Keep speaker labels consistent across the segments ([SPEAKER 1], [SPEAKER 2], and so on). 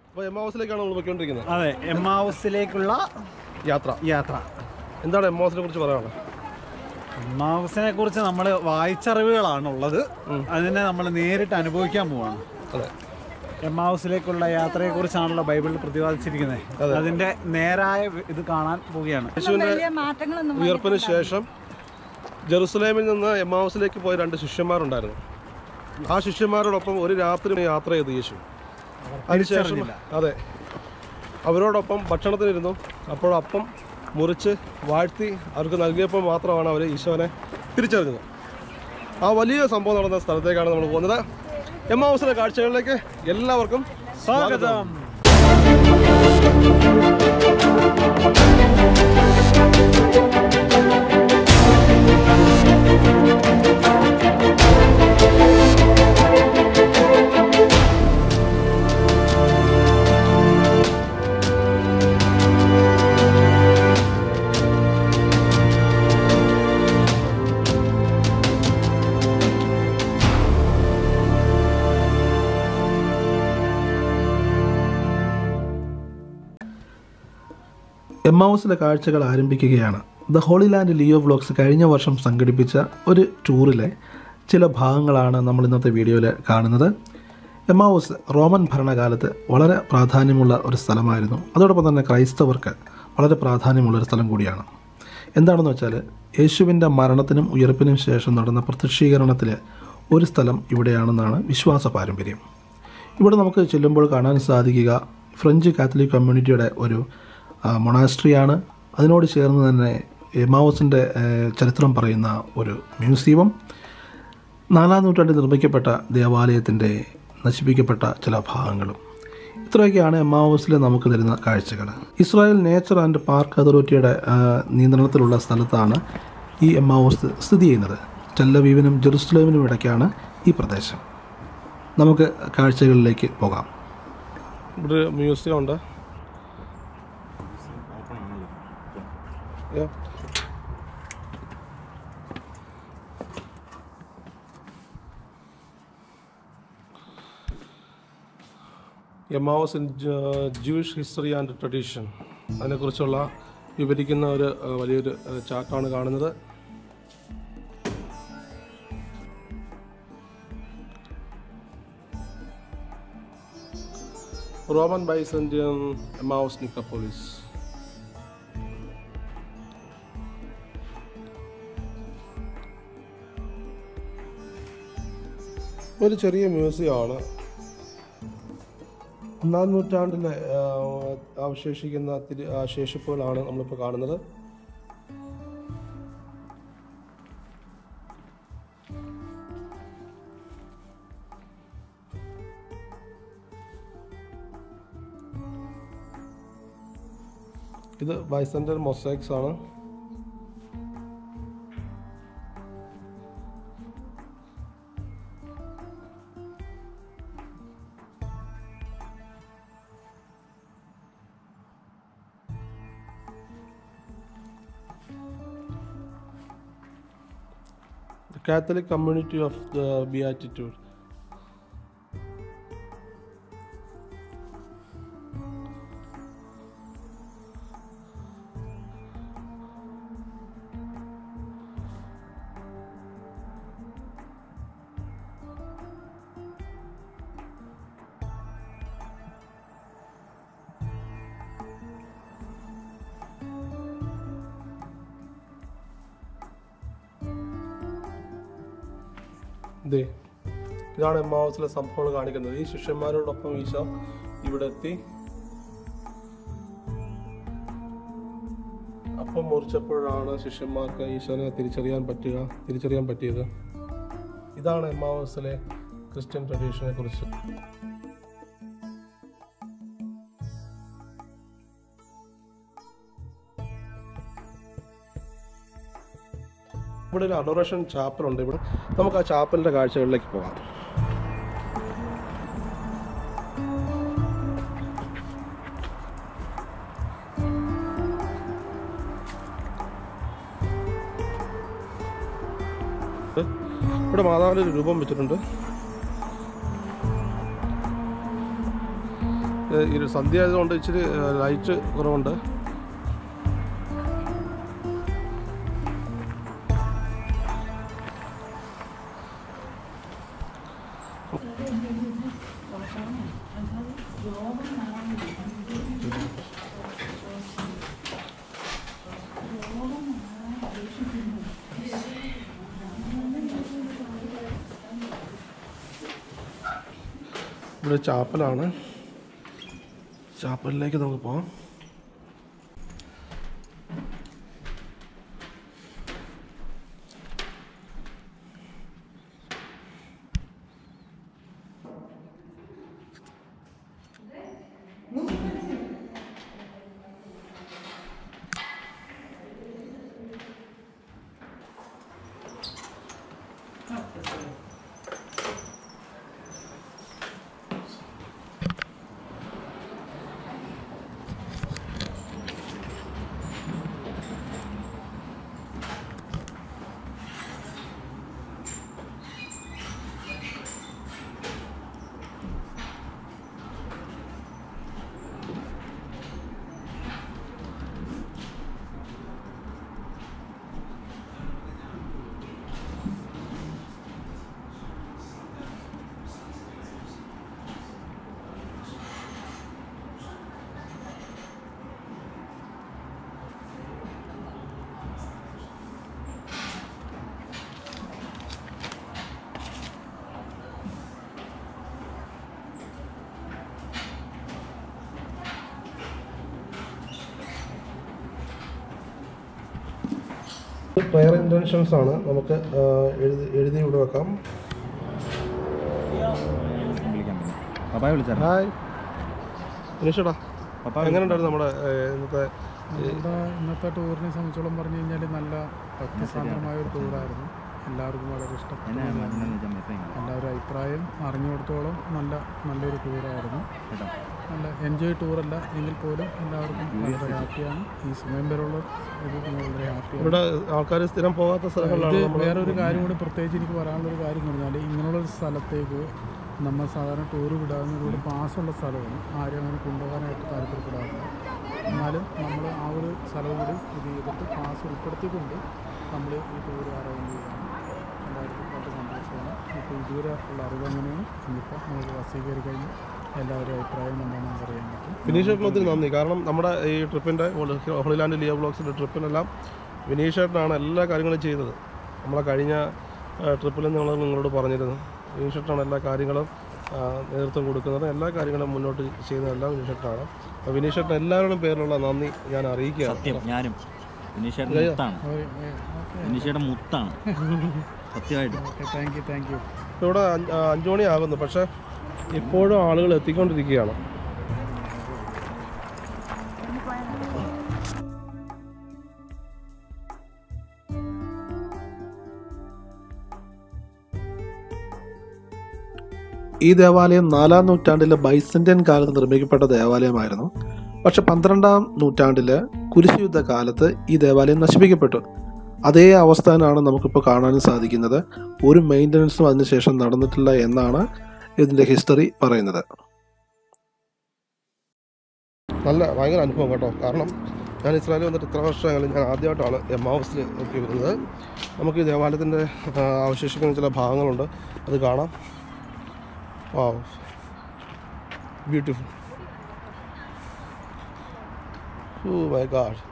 [SPEAKER 1] അപ്പോൾ എം ഹൗസിലേക്കാണ് നമ്മൾ പോയിക്കൊണ്ടിരിക്കുന്നത്
[SPEAKER 2] അതെ എം ഹൗസിലേക്കുള്ള
[SPEAKER 1] യാത്ര
[SPEAKER 2] യാത്ര
[SPEAKER 1] എന്താണ് എം ഹൗസിനെ കുറിച്ച് പറയാനുള്ളത്
[SPEAKER 2] എം ഹൗസിനെ കുറിച്ച് നമ്മൾ വായിച്ചറിവുകളാണ് ഉള്ളത് അതിനെ നമ്മൾ നേരിട്ട് അനുഭവിക്കാൻ പോവാണ്
[SPEAKER 1] അതെ
[SPEAKER 2] എം ഹൗസിലേക്കുള്ള യാത്രയെ കുറിച്ചാണല്ലോ ബൈബിളിൽ പ്രതിപാദിച്ചിരിക്കുന്നത് അതിന്റെ നേരായ ഇത് കാണാൻ പോവുകയാണ്
[SPEAKER 1] യേശുവിൻ്റെ
[SPEAKER 3] വലിയ മാറ്റങ്ങളൊന്നും
[SPEAKER 1] ഉയർപ്പിന് ശേഷം ജെറുസലേമിൽ നിന്ന് എം ഹൗസിലേക്ക് പോയ രണ്ട് ശിഷ്യന്മാരുണ്ടായിരുന്നു ആ ശിഷ്യന്മാരോടൊപ്പം ഒരു രാത്രി യാത്ര ചെയ്തു യേശു അതിനുശേഷം
[SPEAKER 2] തിരിച്ചറിഞ്ഞില്ല.
[SPEAKER 1] അതെ അവരോടൊപ്പം ഭക്ഷണത്തിനിരുന്നു അപ്പോൾ അപ്പം മുറിച്ച് വാഴ്ത്തി അവർക്ക് നൽകിയപ്പോൾ മാത്രമാണ് അവർ ഈശോനെ തിരിച്ചറിഞ്ഞത് ആ വലിയ സംഭവം നടന്ന സ്ഥലത്തേക്കാണ് നമ്മൾ പോകുന്നത് എം ഹൗസിലെ കാഴ്ചകളിലേക്ക് എല്ലാവർക്കും സ്വാഗതം
[SPEAKER 2] സ്വാഗതം
[SPEAKER 1] എം ഹൗസിലെ കാഴ്ചകൾ ആരംഭിക്കുകയാണ് the holy land Leo vlogs കഴിഞ്ഞ വർഷം സംഘടിപ്പിച്ച ഒരു ടൂറിലെ ചില ഭാഗങ്ങളാണ് നമ്മൾ ഇന്നത്തെ വീഡിയോയിൽ കാണുന്നത് എം ഹൗസ് റോമൻ ഭരണകാലത്ത് വളരെ പ്രാധാന്യമുള്ള ഒരു സ്ഥലമായിരുന്നു അതോടൊപ്പം തന്നെ ക്രൈസ്തവർക്ക് വളരെ പ്രാധാന്യമുള്ള ഒരു സ്ഥലം കൂടിയാണ് എന്താണെന്ന് വെച്ചാൽ യേശുവിൻ്റെ മരണത്തിനും ഉയർപ്പിനും ശേഷം നടന്ന പ്രത്യക്ഷീകരണത്തിൽ ഒരു സ്ഥലം ഇവിടെയാണെന്നാണ് വിശ്വാസ പാരമ്പര്യം ഇവിടെ നമുക്ക് ചെല്ലുമ്പോൾ കാണാൻ സാധിക്കുക ഫ്രഞ്ച് കാത്തലിക് കമ്മ്യൂണിറ്റിയുടെ ഒരു ആ, മൊണാസ്ട്രിയാണ് അതിനോട് ചേർന്ന് തന്നെ എമാവസിൻ്റെ ചരിത്രം പറയുന്ന ഒരു മ്യൂസിയം നാലാം നൂറ്റാണ്ടിൽ നിർമ്മിക്കപ്പെട്ട ദേവാലയത്തിൻ്റെ നശിപ്പിക്കപ്പെട്ട ചില ഭാഗങ്ങളും ഇത്രയൊക്കെയാണ് എമാവസിൽ നമുക്ക് തരുന്ന കാഴ്ചകൾ ഇസ്രായേൽ നേച്ചർ ആൻഡ് പാർക്ക് അതോറിറ്റിയുടെ ആ, നിയന്ത്രണത്തിലുള്ള സ്ഥലത്താണ് ഈ എമാവസ് സ്ഥിതി ചെയ്യുന്നത് ടെല്ലവീവിനും ജെറുസലേമിനും ഇടയ്ക്കാണ് ഈ പ്രദേശം നമുക്ക് കാഴ്ചകളിലേക്ക് പോകാം ഇവിടെ ഒരു മ്യൂസിയം ഉണ്ട് Yeah. Emmaus in Jewish history and tradition അതിനെക്കുറിച്ചുള്ള വിവരിക്കുന്ന ഒരു ആ, വലിയൊരു ആ, ചാർട്ടാണ് കാണുന്നത് റോമൻ ബൈസന്റിയൻ എമാവസ് നിക്കപ്പോളിസ് ഒരു ചെറിയ മ്യൂസിയമാണ് ഒന്നാം നൂറ്റാണ്ടിലെ ആ, അവശേഷിക്കുന്ന തിരി ആ, ശേഷിപ്പുകളാണ് നമ്മളിപ്പോൾ കാണുന്നത് ഇത് ബൈസന്റർ മൊസൈക്സ് ആണ് The Catholic community of the Beatitude. ദേ ഇതാണ് എം ഹൗസിലെ സംഭവങ്ങൾ കാണിക്കുന്നത് ഈ ശിഷ്യന്മാരോടൊപ്പം ഈശോ ഇവിടെ എത്തി അപ്പം മുറിച്ചപ്പോഴാണ് ശിഷ്യന്മാർക്ക് ഈശോനെ തിരിച്ചറിയാൻ പറ്റുക തിരിച്ചറിയാൻ പറ്റിയത് ഇതാണ് എം ഹൗസിലെ ക്രിസ്ത്യൻ ട്രഡീഷനെ കുറിച്ച് ഇവിടെ ഒരു അഡോറേഷൻ ചാപ്പൽ ഉണ്ട് ഇവിടെ നമുക്ക് ആ ചാപ്പലിന്റെ കാഴ്ചകളിലേക്ക് പോകാം ഇവിടെ മാതാവിൻ്റെ ഒരു രൂപം വെച്ചിട്ടുണ്ട്
[SPEAKER 3] ഏഹ് ഈ ഒരു സന്ധ്യ ആയതുകൊണ്ട് ഇച്ചിരി ഏഹ് ലൈറ്റ് കുറവുണ്ട് ഇവിടെ ചാപ്പലാണ് ചാപ്പലിലേക്ക് നമുക്ക് പോകാം പ്രയർ ഇൻറ്റൻഷൻസ് ആണ് നമുക്ക് ആ, എഴുതി എഴുതി ഇവിടെ വെക്കാം
[SPEAKER 4] വിളിക്കാൻ പറ്റും പപ്പായ വിളിച്ചായിരുന്നു
[SPEAKER 3] ഹായ് വിനീഷടാ
[SPEAKER 4] പപ്പ
[SPEAKER 3] എങ്ങനെയുണ്ടായിരുന്നു നമ്മുടെ ഏ, ഇന്നത്തെ
[SPEAKER 5] നമ്മുടെ ഇന്നത്തെ ടൂറിനെ സംബന്ധിച്ചോളം പറഞ്ഞു കഴിഞ്ഞാൽ നല്ല ഭക്തിസാന്ദ്രമായ ഒരു ടൂറായിരുന്നു എല്ലാവർക്കും വളരെ ഇഷ്ടപ്പെട്ടു
[SPEAKER 4] എന്നെ മണ്ണെന്ന് വെച്ചാൽ മെസ്സേജ്
[SPEAKER 5] എല്ലാവരും അഭിപ്രായം അറിഞ്ഞു കൊടുത്തോളം നല്ല നല്ലൊരു ടൂറായിരുന്നു
[SPEAKER 4] കേട്ടോ
[SPEAKER 5] നല്ല എൻജോയ് ടൂറല്ല എങ്കിൽ പോലും എല്ലാവർക്കും വളരെ ഹാപ്പിയാണ് ഈ സമയം വരെയുള്ള ഇത് വളരെ ഹാപ്പിയാണ്
[SPEAKER 3] ഇവിടെ ആൾക്കാർ സ്ഥിരം പോകാത്ത
[SPEAKER 5] ഇത്
[SPEAKER 3] സ്ഥലങ്ങളിലാണ് നമ്മൾ
[SPEAKER 5] വേറൊരു കാര്യം കൂടി പ്രത്യേകിച്ച് എനിക്ക് പറയാനുള്ള ഒരു കാര്യം എന്ന് പറഞ്ഞാൽ ഇങ്ങനെയുള്ള ഒരു സ്ഥലത്തേക്ക് നമ്മൾ സാധാരണ ടൂർ വിടാവുന്ന ഇവിടെ പാസ്സുള്ള സ്ഥലമാണ് ആരും അങ്ങനെ കൊണ്ടുപോകാനായിട്ട് താല്പര്യപ്പെടാറില്ല എന്നാലും നമ്മൾ ആ ഒരു സ്ഥലം കൂടി ഇത് ചെയ്തിട്ട് പാസ് ഉൾപ്പെടുത്തിക്കൊണ്ട് നമ്മൾ ഈ ടൂർ അറേഞ്ച് ചെയ്യണം എല്ലാവർക്കും വളരെ സന്തോഷമാണ് ഇപ്പോൾ ഇതുവരെ ഉള്ള അറിവ് എങ്ങനെയാണ് ഇനിയിപ്പോൾ നമുക്ക് ബസ്സിൽ കയറി കഴിഞ്ഞ് എല്ലാവരും അഭിപ്രായം എന്താണെന്ന് നമുക്ക് അറിയാൻ പറ്റും
[SPEAKER 3] വിനീഷേട്ടന് ഒത്തിരി നന്ദി കാരണം നമ്മുടെ ഈ ട്രിപ്പിൻ്റെ ഹോളിലാൻഡ് ലിയോ ബ്ലോഗ്സിൻ്റെ ട്രിപ്പിനെല്ലാം വിനീഷേട്ടനാണ് എല്ലാ കാര്യങ്ങളും ചെയ്തത് നമ്മളെ കഴിഞ്ഞ ട്രിപ്പിൽ നിങ്ങൾ നിങ്ങളോട് പറഞ്ഞിരുന്നു വിനീഷേട്ടനാണ് എല്ലാ കാര്യങ്ങളും ആ, നേതൃത്വം കൊടുക്കുന്നത് എല്ലാ കാര്യങ്ങളും മുന്നോട്ട് ചെയ്യുന്നതെല്ലാം വിനീഷേട്ടനാണ് അപ്പോൾ വിനീഷേട്ടൻ എല്ലാവരുടെയും പേരിലുള്ള നന്ദി ഞാൻ അറിയിക്കുകയാണ്
[SPEAKER 4] സത്യം ഞാനും വിനീഷയുടെ മുത്താണ്
[SPEAKER 5] ഓക്കെ
[SPEAKER 4] വിനീഷയുടെ മുത്താണ് സത്യമായിട്ട്
[SPEAKER 5] okay thank you thank you
[SPEAKER 3] ഇവിടെ അഞ്ച് ആ, അഞ്ച് മണിയാകുന്നു പക്ഷേ ഇപ്പോഴും ആളുകൾ എത്തിക്കൊണ്ടിരിക്കുകയാണ്
[SPEAKER 1] ഈ ദേവാലയം നാലാം നൂറ്റാണ്ടിലെ ബൈസന്റൈൻ കാലത്ത് നിർമ്മിക്കപ്പെട്ട ദേവാലയമായിരുന്നു പക്ഷെ പന്ത്രണ്ടാം നൂറ്റാണ്ടിലെ കുരിശുയുദ്ധ കാലത്ത് ഈ ദേവാലയം നശിപ്പിക്കപ്പെട്ടു അതേ അവസ്ഥാനാണ് നമുക്കിപ്പോൾ കാണാനും സാധിക്കുന്നത് ഒരു മെയിൻ്റനൻസും അതിനുശേഷം നടന്നിട്ടില്ല എന്നാണ് ഇതിൻ്റെ ഹിസ്റ്ററി പറയുന്നത്
[SPEAKER 3] നല്ല ഭയങ്കര അനുഭവം കേട്ടോ കാരണം ഞാൻ ഇസ്രായേലിൽ വന്നിട്ട് ഇത്ര വർഷങ്ങളിൽ ഞാൻ ആദ്യമായിട്ടാണ് എം ഹൗസിൽ എത്തി വരുന്നത് നമുക്ക് ഈ ദേവാലയത്തിൻ്റെ ആ, അവശേഷിക്കുന്ന ചില ഭാഗങ്ങളുണ്ട് അത് കാണാം വാ ബ്യൂട്ടിഫുൾ ഓ മൈ ഗാഡ്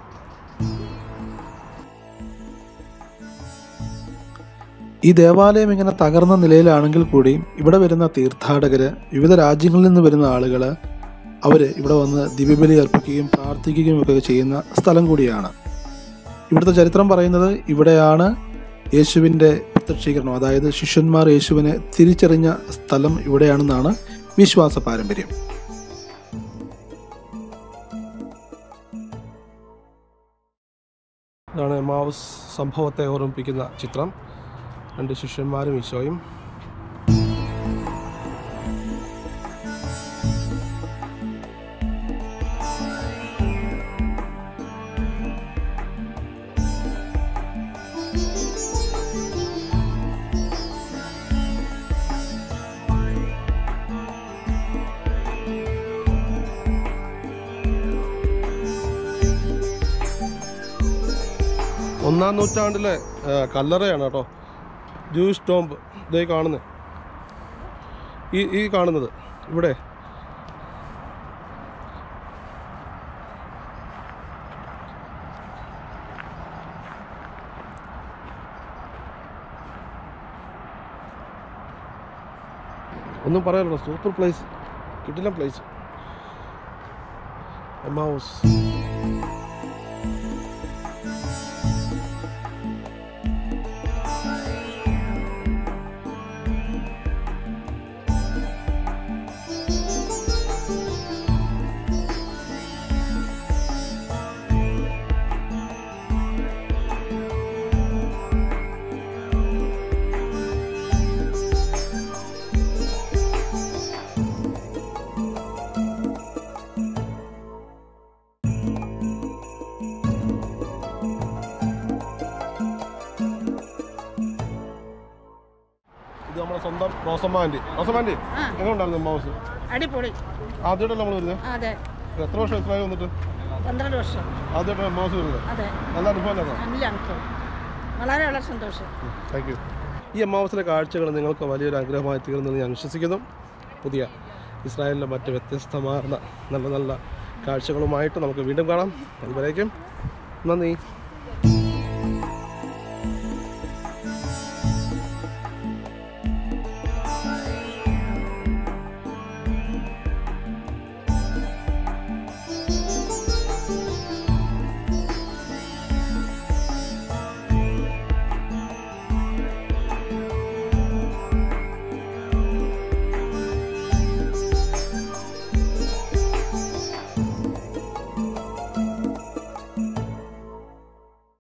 [SPEAKER 1] ഈ ദേവാലയം ഇങ്ങനെ തകർന്ന നിലയിലാണെങ്കിൽ കൂടിയും ഇവിടെ വരുന്ന തീർത്ഥാടകര് വിവിധ രാജ്യങ്ങളിൽ നിന്ന് വരുന്ന ആളുകൾ അവർ ഇവിടെ വന്ന് ദിവ്യബലി അർപ്പിക്കുകയും പ്രാർത്ഥിക്കുകയും ഒക്കെ ചെയ്യുന്ന സ്ഥലം കൂടിയാണ് ഇവിടുത്തെ ചരിത്രം പറയുന്നത് ഇവിടെയാണ് യേശുവിൻ്റെ പ്രത്യക്ഷീകരണം അതായത് ശിഷ്യന്മാർ യേശുവിനെ തിരിച്ചറിഞ്ഞ സ്ഥലം ഇവിടെയാണെന്നാണ് വിശ്വാസ പാരമ്പര്യം
[SPEAKER 3] ഇതാണ് എമാവസ് സംഭവത്തെ ഓർമ്മിപ്പിക്കുന്ന ചിത്രം രണ്ട് ശിഷ്യന്മാരും ഈശോയും ഒന്നാം നൂറ്റാണ്ടിലെ ആ, കല്ലറയാണ് കേട്ടോ ജൂസ് ടോംബ് ഇതേ കാണുന്നത് ഈ ഈ കാണുന്നത് ഇവിടെ ഒന്നും പറയാനില്ല സൂപ്പർ പ്ലേസ് കിട്ടില്ല പ്ലേസ് എമാവൂസ് ഇത് നമ്മുടെ സ്വന്തം റോസമ്മ ആൻറ്റി റോസമ്മ ആൻറ്റി എങ്ങനെ ഉണ്ടായിരുന്നു എമാവൂസ്
[SPEAKER 6] അടിപൊളി
[SPEAKER 3] ആദ്യമായിട്ടല്ല നമ്മൾ വരുന്നത്
[SPEAKER 6] അതെ
[SPEAKER 3] ഇത് എത്ര വർഷം എത്രയായി വന്നിട്ട്
[SPEAKER 6] പന്ത്രണ്ട് വർഷം
[SPEAKER 3] ആദ്യമായിട്ടാണ് എമാവൂസ് വരുന്നത്
[SPEAKER 6] അതെ
[SPEAKER 3] നല്ല അനുഭവം അല്ലായിരുന്നോ
[SPEAKER 6] നല്ല അനുഭവം വളരെ വളരെ സന്തോഷം
[SPEAKER 3] താങ്ക് യു ഈ എമ്മാവസിലെ കാഴ്ചകൾ നിങ്ങൾക്ക് വലിയൊരു ആഗ്രഹമായി തീർന്നെന്ന് ഞാൻ വിശ്വസിക്കുന്നു പുതിയ ഇസ്രായേലിലെ മറ്റ് വ്യത്യസ്തമാർന്ന നല്ല നല്ല കാഴ്ചകളുമായിട്ട് നമുക്ക് വീണ്ടും കാണാം അതുവരേക്കും നന്ദി